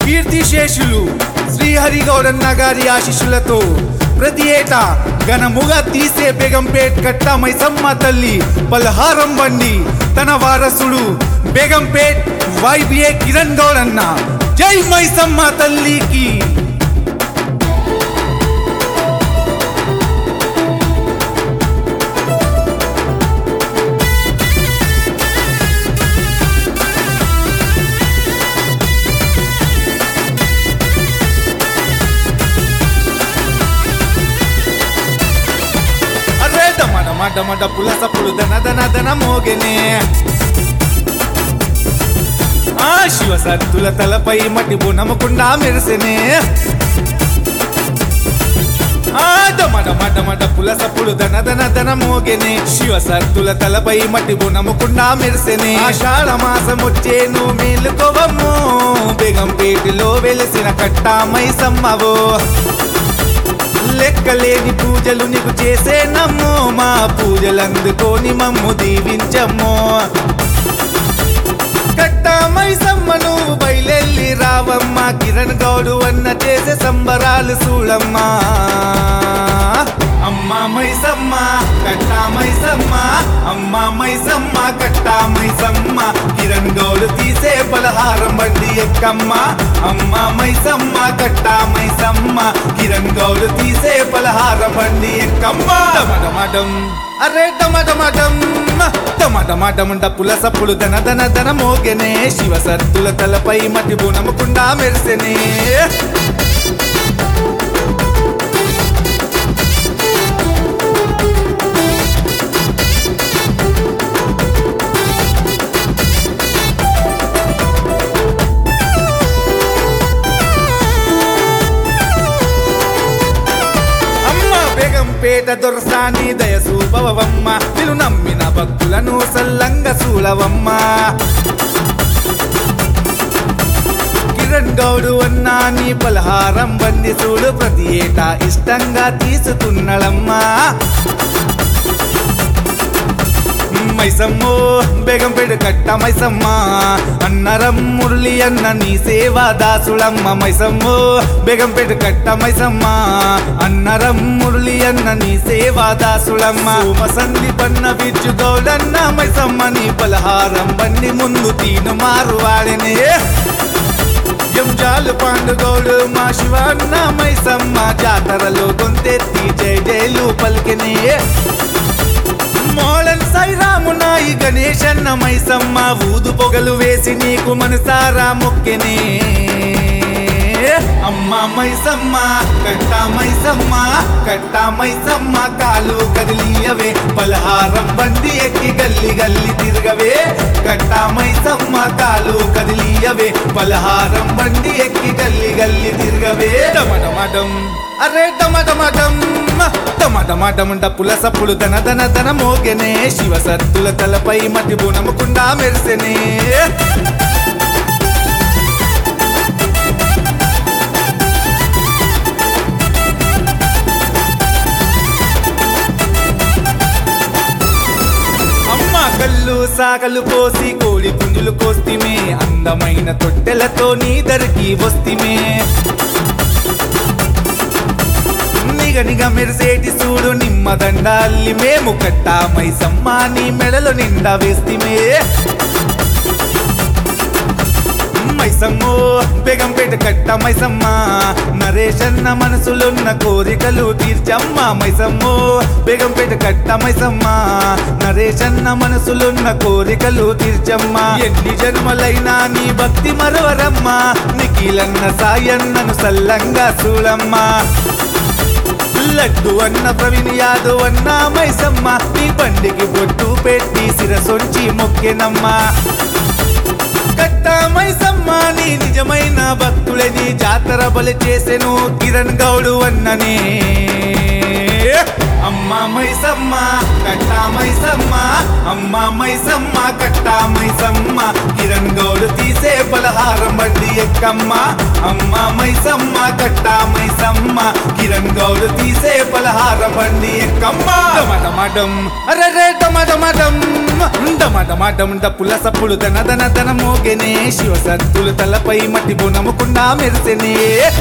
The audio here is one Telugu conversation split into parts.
కీర్తిశేషులు శ్రీహరిగౌడన్న గారి ఆశిష్యులతో ప్రతి ఏటా ఘనముగా తీసే బేగంపేట్ కట్ట మైసమ్మ తల్లి పలహారం బండి తన వారసుడు బేగంపేట్ వైబిఏ కిరణ్ గౌడన్న జై మైసమ్మ తల్లికి అరే డమ డమ డమ డప్పుల సప్పుడు దన దన దన మోగెనే ఆ శివ సత్తుల తలపై మట్టి బునమకుండా మెరిసెనే ఆ డమ డమ డమ డప్పుల సప్పుడు దన దన దన మోగెనే శివ సత్తుల తలపై మట్టి బునమకుండా మెరిసెనే ఆషాఢ మాసం వచ్చేను మేలుకోవమ్మో బేగంపేటలో వెలిసిన కట్టామై సమ్మవో లెక్కలేని పూజలు నీకు చేసే నమ్మో మా పూజలందుకోని మమ్ము దీవించమ్మో కట్టామై సమ్మ నువ్వు బయలెల్లి రావమ్మా కిరణ్ గౌడు అన్న చేసే సంబరాలు చూడమ్మా అమ్మా మైసమ్మ కట్టా మైసమ్మ అమ్మా మైసమ్మ కట్టా మైసమ్మ కిరణ్ గౌడు తీసే పలహారం బండి ఎక్కమ్మ అమ్మా మైసమ్మ కట్టా మైసమ్మ కిరణ్ గౌడు తీసే పలహారం బండి ఎక్కమ్మ డమడమడం అరే డమడమడం డమడమడం డప్పుల సప్పుడు ధన ధన ధన మోగెనే శివ సత్తుల తలపై మట్టి బునముకుండా మెరిసెనే అమ్మ బేగంపేట దొరసాని దయసూపవమ్మ నిన్ను నమ్మిన భక్తులను సల్లంగ సూలవమ్మ కిరణ్ గౌడు అన్నా నీ పలహారం బండి చూడు ప్రతి ఏటా ఇష్టంగా తీసుకున్నడమ్మా మైసమ్మో బేగంపేట కట్ట మైసమ్మ అన్నరం మురళి అన్న నీ సేవా దాసులమ్మ మైసమ్మో బేగంపేట కట్ట మైసమ్మ అన్నరం మురళి అన్న నీ సేవా దాసులమ్మ సోమసంది పన్న విచ్చు గౌడన్న మైసమ్మ నీ పలహారం బండి ముందు తీను మారు వాడనే ఎంజాలు పాండుగౌడు మా శివన్న మైసమ్మ జాతరలో గొంతెత్తి జై జైలు పలికినే మోళన్ సైరాము నాయి గణేశన్న మైసమ్మ ఊదు పొగలు వేసి నీకు మనసారా మొక్కెనే అమ్మ మైసమ్మ కట్ట మైసమ్మ కట్ట మైసమ్మ కాలు కదిలియవే పలహారం బండి ఎక్కి గల్లి గల్లి తిరగవే కట్ట మైసమ్మ కాలు కదిలియవే పలహారం బండి ఎక్కి గల్లి గల్లి తిరగవే డమడమడం అరే డమడమడం డమడమడం డప్పుల సప్పుడు ధన ధన ధన మోగెనే శివ సత్తుల తలపై మట్టి బునముకుండా మెరిసెనే అమ్మ కళ్ళు సాగలు పోసి కోడి పుంజులు కోస్తిమే అందమైన తొట్టెలతో నీ దరికి వస్తిమే నిగ నిగ మెరిసేటి చూడు నిమ్మదండ అల్లి మేము కట్టా మైసమ్మ నీ మెడలో నిండా వేస్తిమే మైసమ్మో బేగంపేట కట్ట మైసమ్మ నరేషన్న మనసులున్న కోరికలు తీర్చమ్మ మైసమ్మో బేగంపేట కట్ట మైసమ్మ నరేషన్న మనసులున్న కోరికలు తీర్చమ్మ ఎన్ని జన్మలైనా నీ భక్తి మరవరమ్మ నిఖిలన్న సాయన్నను సల్లంగా చూడమ్మ లడ్డు అన్న ప్రవీణ్ యాదవ్ అన్న మైసమ్మ నీ బండికి బొట్టు పెట్టి శిరసొంచి మొక్కెనమ్మా కట్ట మైసమ్మ నీ నిజమైన భక్తులని జాతర బలి చేసెను కిరణ్ గౌడు అన్ననే అమ్మ మైసమ్మ కట్ట మైసమ్మ అమ్మ మైసమ్మ కట్ట మైసమ్మ కిరణ్ గౌడు తీసే పలహారం బండి ఎక్కమ్మ అమ్మ మైసమ్మ కట్ట మైసమ్మ కిరణ్ గౌడు తీసే పలహారం బండి ఎక్కమ్మ టమటమటం అరే రే టమటమటం డమడమాటం డప్పుల సప్పుడు దన దన దన మోగెనే శివ సత్తులు తలపై మట్టి బునముకుండా మెరిసెనే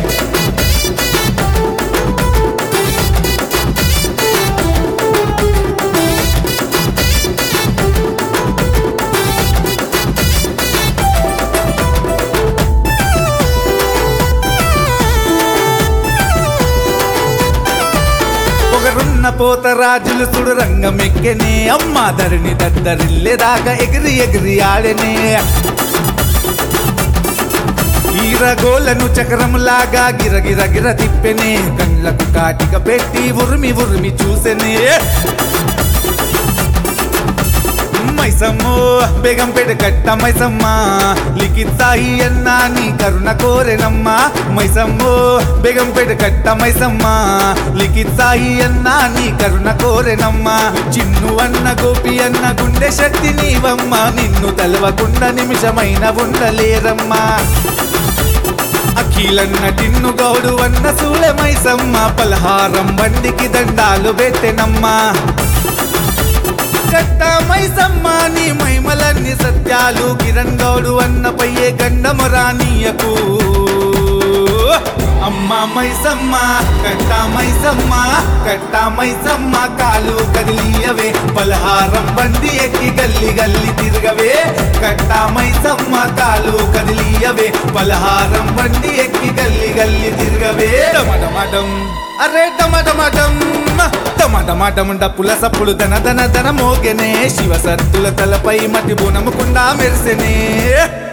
పొగరున్న పోత రాజులు సుడు రంగమెక్కెనే అమ్మ ధరణి దద్దరిల్లేదాకా ఎగిరి ఎగిరి ఆడెనే ఈరగోలను చక్రములాగా గిరగిర గిర తిప్పెనే కళ్ళకు కాటిక పెట్టి ఉరిమి ఉరిమి చూసెనే మైసమ్మో బేగం పెడ కట్ట మైసమ్మ లిఖితాయి అన్నా నీ కరుణ కోరెనమ్మా మైసమ్మో బేగం పెడ కట్ట మైసమ్మ లిఖితాయి అన్నా నీ కరుణ కోరెనమ్మా చిన్ను అన్న గోపి అన్న గుండె శక్తి నీవమ్మ నిన్ను తలవకుండా నిమిషమైన ఉండలేరమ్మా అఖిలన్న టిన్ను గౌడు అన్న సూలె మైసమ్మ పలహారం బండికి దండాలు పెట్టెనమ్మా కట్ట మైసమ్మ నీ మైమలన్ని సత్యాలు కిరణ్ గౌడు అన్నపయ్యే గండము రానీయకు అమ్మ మైసమ్మ కట్ట మైసమ్మ కట్ట మైసమ్మ కాలు కదిలియవే పలహారం బండి ఎక్కి గల్లి గల్లి తిరగవే కట్ట మైసమ్మ కాలు కదిలియవే పలహారం బండి ఎక్కి గల్లి గల్లి తిరగవే డమడమడం అరే డమడమడం డమడమడం డప్పుల సప్పుడు దన దన దన మోగెనే శివ సత్తుల తలపై మట్టి బునముకుండా మెరిసెనే